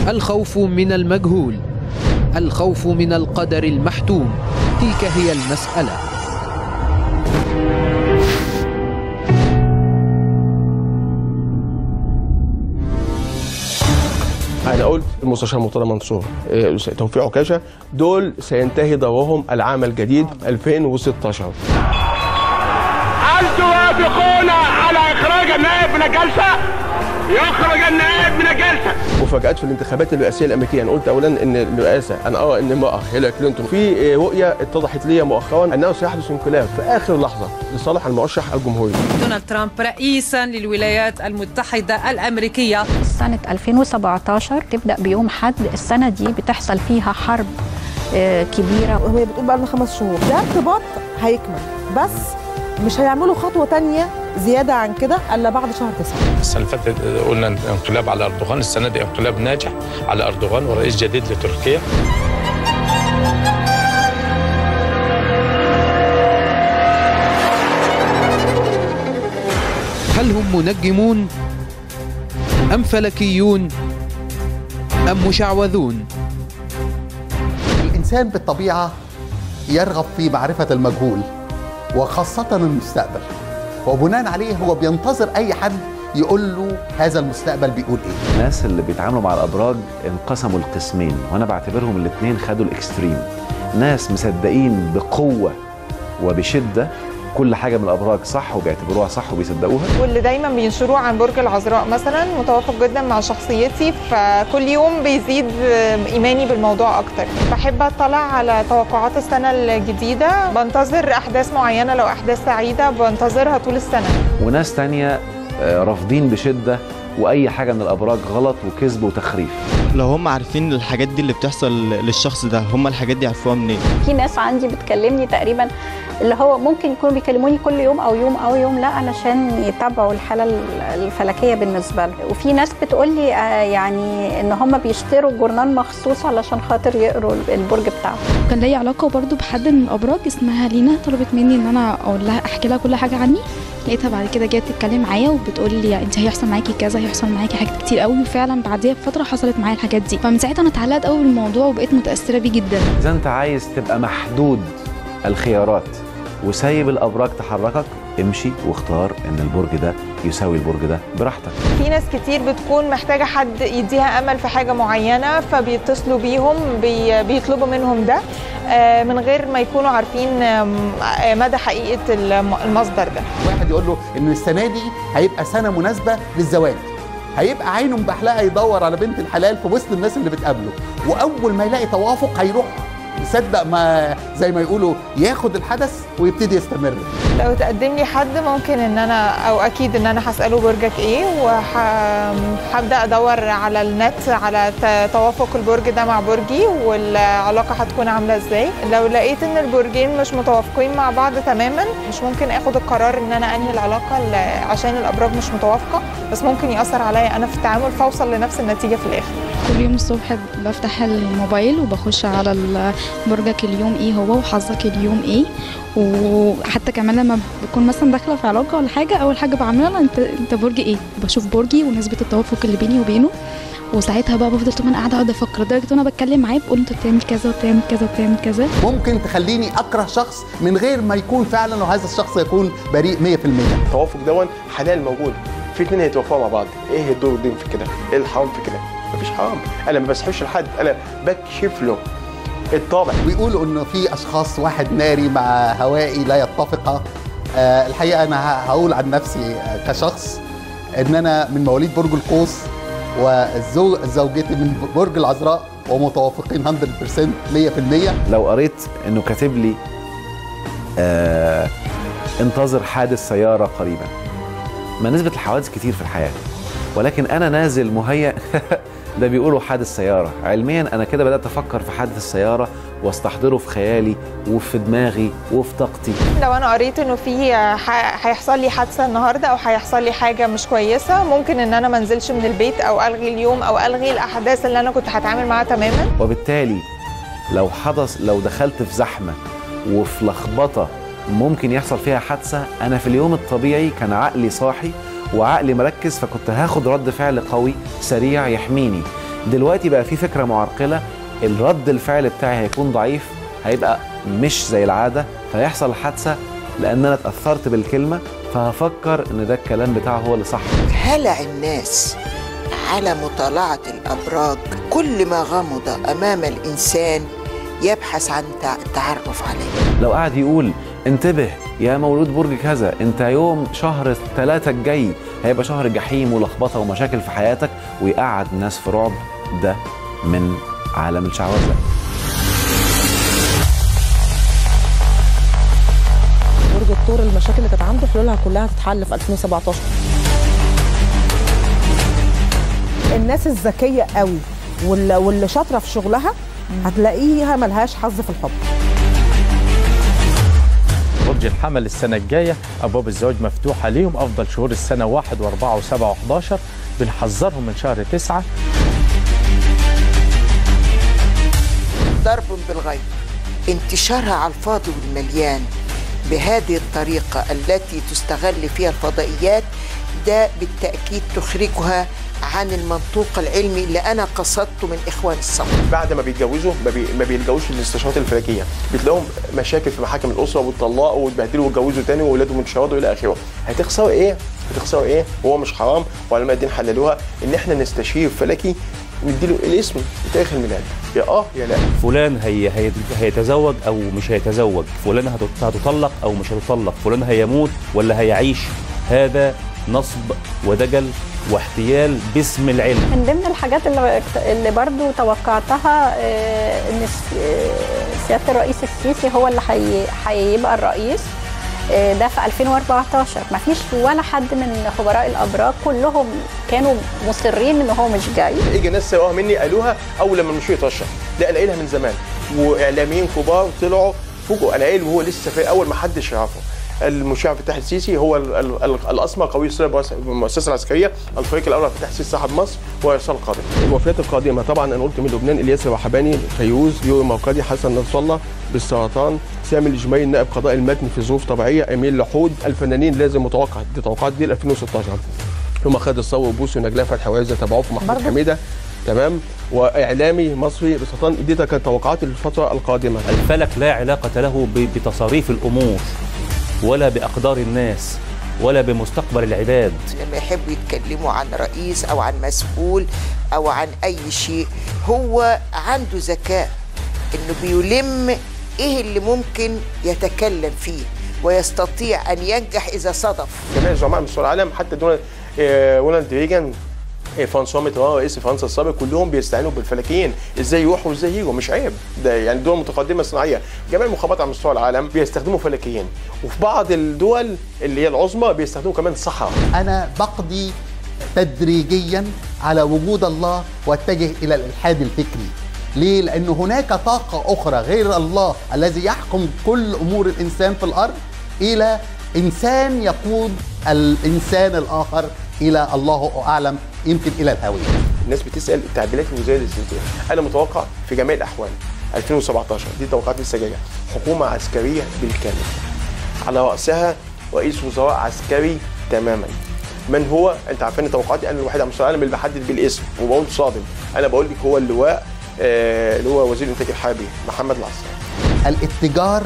الخوف من المجهول الخوف من القدر المحتوم تلك هي المسألة انا قلت المستشار مرتضى منصور إيه، توفيق عكاشه دول سينتهي دورهم العام الجديد 2016 هل توافقون على اخراج النائب من الجلسه؟ يخرج النائب من الجلسه مفاجات في الانتخابات الرئاسيه الامريكيه انا قلت اولا ان الرئاسه انا ارى ان امراه هيلاري كلينتون في إيه، رؤيه اتضحت لي مؤخرا انه سيحدث انقلاب في اخر لحظه لصالح المرشح الجمهوري دونالد ترامب رئيسا للولايات المتحدة الأمريكية سنة 2017 تبدأ بيوم حد السنة دي بتحصل فيها حرب آه، كبيرة وهي بتقول بقى لنا خمس شهور ده ارتباط هيكمل بس مش هيعملوا خطوه تانية زياده عن كده الا بعد شهر تسعة السنه اللي فاتت قلنا انقلاب على اردوغان السنه دي انقلاب ناجح على اردوغان ورئيس جديد لتركيا هل هم منجمون أم فلكيون أم مشعوذون الإنسان بالطبيعة يرغب في معرفة المجهول وخاصة المستقبل وبناء عليه هو بينتظر أي حد يقول له هذا المستقبل بيقول إيه الناس اللي بيتعاملوا مع الابراج انقسموا لقسمين وانا بعتبرهم الاثنين خدوا الاكستريم ناس مصدقين بقوه وبشده كل حاجه من الابراج صح وبيعتبروها صح وبيصدقوها واللي دايما بينشروه عن برج العذراء مثلا متوافق جدا مع شخصيتي فكل يوم بيزيد ايماني بالموضوع اكتر بحب اطلع على توقعات السنه الجديده بنتظر احداث معينه لو احداث سعيده بنتظرها طول السنه وناس تانية آه، رافضين بشده واي حاجه من الابراج غلط وكذب وتخريف لو هم عارفين الحاجات دي اللي بتحصل للشخص ده هم الحاجات دي عرفوها منين في ناس عندي بتكلمني تقريبا اللي هو ممكن يكونوا بيكلموني كل يوم او يوم او يوم لا علشان يتابعوا الحاله الفلكيه بالنسبه لهم وفي ناس بتقول لي آه، يعني ان هم بيشتروا جورنال مخصوص علشان خاطر يقروا البرج بتاعهم كان ليا علاقه برضو بحد من الابراج اسمها لينا طلبت مني ان انا اقول لها احكي لها كل حاجه عني لقيتها بعد كده جت تتكلم معايا وبتقول لي انت هيحصل معاكي كذا هيحصل معاكي حاجات كتير قوي وفعلا بعديها بفتره حصلت معايا الحاجات دي فمن ساعتها انا اتعلقت قوي بالموضوع وبقيت متاثره بيه جدا اذا انت عايز تبقى محدود الخيارات وسايب الابراج تحركك امشي واختار ان البرج ده يساوي البرج ده براحتك في ناس كتير بتكون محتاجه حد يديها امل في حاجه معينه فبيتصلوا بيهم بي بيطلبوا منهم ده آه، من غير ما يكونوا عارفين آم، آه، مدى حقيقه الم- المصدر ده واحد يقول له إن السنة دي هيبقى سنة مناسبة للزواج هيبقى عينه مبحلقة يدور على بنت الحلال في وسط الناس اللي بتقابله وأول ما يلاقي توافق هيروح يصدق ما زي ما يقولوا ياخد الحدث ويبتدي يستمر لو تقدم لي حد ممكن ان انا او اكيد ان انا هساله برجك ايه وهبدا ادور على النت على ت- توافق البرج ده مع برجي والعلاقه هتكون عامله ازاي لو لقيت ان البرجين مش متوافقين مع بعض تماما مش ممكن اخد القرار ان انا انهي العلاقه ل- عشان الابراج مش متوافقه بس ممكن ياثر عليا انا في التعامل فاوصل لنفس النتيجه في الاخر كل يوم الصبح بفتح الموبايل وبخش على ال- برجك اليوم ايه هو وحظك اليوم ايه وحتى كمان لما بكون مثلا داخله في علاقه ولا حاجه اول حاجه بعملها انت انت برج ايه بشوف برجي ونسبه التوافق اللي بيني وبينه وساعتها بقى بفضل طول ما انا قاعده اقعد افكر لدرجه وانا بتكلم معاه بقول انت بتعمل كذا وبتعمل كذا وبتعمل كذا ممكن تخليني أكره شخص من غير ما يكون فعلا وهذا الشخص يكون بريء 100% التوافق دون حلال موجود في اتنين هيتوافقوا مع بعض ايه الدور الدين في كده ايه الحرام في كده مفيش حرام انا ما بسحبش لحد انا بكشف له الطابع ويقولوا انه في اشخاص واحد ناري مع هوائي لا يتفقا آه الحقيقه انا ه- هقول عن نفسي آه، كشخص ان انا من مواليد برج القوس وزوجتي من برج العذراء ومتوافقين 100% 100% لو قريت انه كاتب لي آه انتظر حادث سياره قريبا ما نسبه الحوادث كتير في الحياه ولكن انا نازل مهيأ ده بيقولوا حادث سياره علميا انا كده بدات افكر في حادث السياره واستحضره في خيالي وفي دماغي وفي طاقتي لو انا قريت انه في ح- هيحصل لي حادثه النهارده او هيحصل لي حاجه مش كويسه ممكن ان انا ما انزلش من البيت او الغي اليوم او الغي الاحداث اللي انا كنت هتعامل معاها تماما وبالتالي لو حدث لو دخلت في زحمه وفي لخبطه ممكن يحصل فيها حادثه انا في اليوم الطبيعي كان عقلي صاحي وعقلي مركز فكنت هاخد رد فعل قوي سريع يحميني دلوقتي بقى في فكره معرقله الرد الفعل بتاعي هيكون ضعيف هيبقى مش زي العاده فيحصل حادثه لان انا اتاثرت بالكلمه فهفكر ان ده الكلام بتاعه هو اللي صح هلع الناس على مطالعة الأبراج كل ما غمض أمام الإنسان يبحث عن تع- التعرف عليه لو قعد يقول انتبه يا مولود برج كذا انت يوم شهر ثلاثة الجاي هيبقى شهر جحيم ولخبطه ومشاكل في حياتك ويقعد الناس في رعب ده من عالم الشعوذه برج الثور المشاكل اللي كانت عنده حلولها كلها هتتحل في 2017 الناس الذكيه قوي واللي, واللي شاطره في شغلها هتلاقيها ملهاش حظ في الحب برج الحمل السنة الجاية أبواب الزواج مفتوحة ليهم أفضل شهور السنة واحد وأربعة وسبعة وحداشر بنحذرهم من شهر تسعة ضرب بالغيب انتشارها على الفاضي والمليان بهذه الطريقة التي تستغل فيها الفضائيات ده بالتأكيد تخرجها عن المنطوق العلمي اللي أنا قصدته من إخوان الصف بعد ما بيتجوزوا ما, بي... ما بيلجوش للاستشارات الفلكيه بتلاقيهم مشاكل في محاكم الاسره واتطلقوا واتبهدلوا واتجوزوا تاني واولادهم اتشردوا الى اخره هتخسروا ايه هتخسروا ايه وهو مش حرام وعلماء الدين حللوها ان احنا نستشير فلكي نديله الاسم وتاريخ الميلاد يا اه يا لا فلان هي هي هيتزوج او مش هيتزوج فلان هتط- هتطلق او مش هتطلق فلان هيموت ولا هيعيش هذا نصب ودجل واحتيال باسم العلم من ضمن الحاجات اللي, اللي برضو توقعتها آه، ان س- آه، سياده الرئيس السيسي هو اللي حي- هيبقى الرئيس آه، ده في 2014 ما فيش ولا حد من خبراء الابراج كلهم كانوا مصرين ان هو مش جاي اجى ناس سرقوها مني قالوها اول لما المشروع يترشح لا انا قايلها من زمان واعلاميين كبار طلعوا فوقوا انا قايل وهو لسه في اول ما حدش يعرفه المشيع عبد الفتاح السيسي هو ال- ال- ال- الاسمى قوي الصله بالمؤسسه العسكريه الفريق الاول عبد الفتاح السيسي صاحب مصر وارسال القادم الوفيات القادمه طبعا انا قلت من لبنان الياس الوحباني فيوز يوري موقدي حسن نصر الله بالسرطان سامي الجميل نائب قضاء المتن في ظروف طبيعيه اميل لحود الفنانين لازم متوقع دي توقعات دي 2016 هم خالد الصاوي وبوسي ونجلاء فتحي وعزه تبعوه في محمود برضه؟ حميده تمام واعلامي مصري بسرطان دي كانت توقعات الفتره القادمه الفلك لا علاقة له ب- بتصاريف الأمور ولا بأقدار الناس ولا بمستقبل العباد لما يحبوا يتكلموا عن رئيس او عن مسؤول او عن اي شيء هو عنده ذكاء انه بيلم ايه اللي ممكن يتكلم فيه ويستطيع ان ينجح اذا صدف جميع الزعماء من مستوى العالم حتى دول آه، رونالد ريجان آه، فرانسوا ميتران رئيس فرنسا السابق كلهم بيستعينوا بالفلكيين ازاي يروحوا وازاي يجوا مش عيب ده يعني دول متقدمه صناعيه جميع المخابرات على مستوى العالم بيستخدموا فلكيين وفي بعض الدول اللي هي العظمى بيستخدموا كمان سحره انا بقضي تدريجيا على وجود الله واتجه الى الالحاد الفكري ليه لان هناك طاقه اخرى غير الله الذي يحكم كل امور الانسان في الارض الى انسان يقود الانسان الاخر الى الله اعلم يمكن الى الهويه الناس بتسال التعديلات الوزاريه للزيتون انا متوقع في جميع الاحوال 2017 دي توقعات لسه جايه حكومه عسكريه بالكامل على راسها رئيس وزراء عسكري تماما من هو انت عارفين توقعاتي انا الوحيد على مستوى العالم اللي بحدد بالاسم وبقول صادم انا بقول لك هو اللواء آه اللي هو وزير الانتاج الحربي محمد العسكري الاتجار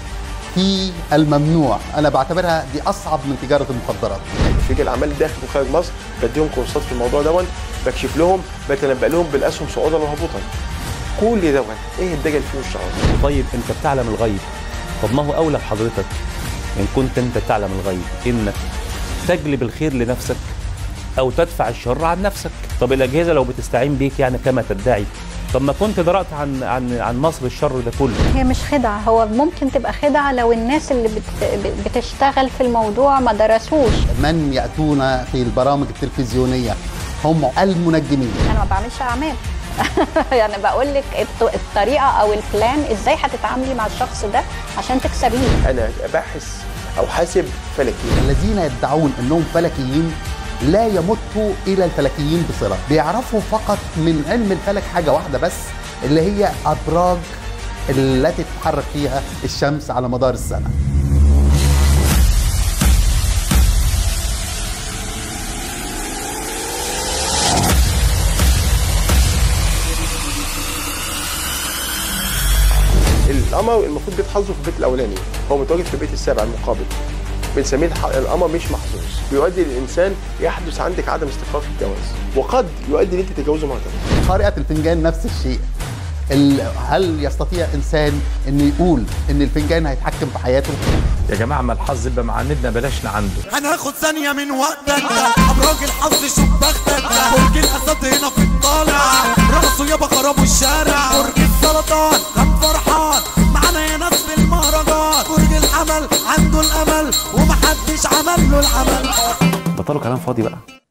في الممنوع انا بعتبرها دي اصعب من تجاره المخدرات في الاعمال داخل وخارج مصر بديهم كورسات في الموضوع دون بكشف لهم بتنبأ لهم بالاسهم صعودا وهبوطا كل دون ايه الدجل فيه والشعار طيب انت بتعلم الغيب طب ما هو اولى بحضرتك ان كنت انت تعلم الغيب انك تجلب الخير لنفسك او تدفع الشر عن نفسك طب الاجهزه لو بتستعين بيك يعني كما تدعي طب ما كنت درأت عن عن عن مصر الشر ده كله هي مش خدعة هو ممكن تبقى خدعة لو الناس اللي بت... بتشتغل في الموضوع ما درسوش من ياتون في البرامج التلفزيونيه هم المنجمين انا ما بعملش اعمال يعني بقول لك الط- الطريقه او البلان ازاي هتتعاملي مع الشخص ده عشان تكسبيه انا باحث او حاسب فلكي الذين يدعون انهم فلكيين لا يمتوا الى الفلكيين بصله بيعرفوا فقط من علم الفلك حاجه واحده بس اللي هي ابراج التي تتحرك فيها الشمس على مدار السنه القمر المفروض بيت حظه في البيت الاولاني هو متواجد في البيت السابع المقابل بنسميه الح- القمر مش محظوظ بيؤدي للانسان يحدث عندك عدم استقرار في الجواز وقد يؤدي ان انت تتجوزه مره ثانيه قارئة الفنجان نفس الشيء ال- هل يستطيع انسان انه يقول ان الفنجان هيتحكم في حياته يا جماعه ما الحظ يبقى معاندنا بلاش نعنده هناخد ثانية من وقتك أبراج الحظ شوف بختك برج الأسد هنا في الطالع رقصوا يابا خربوا الشارع برج السرطان كان فرحان معانا يا ناس في المهرجان برج الحمل عنده الأمل ومحدش عمل له العمل بطلوا كلام فاضي بقى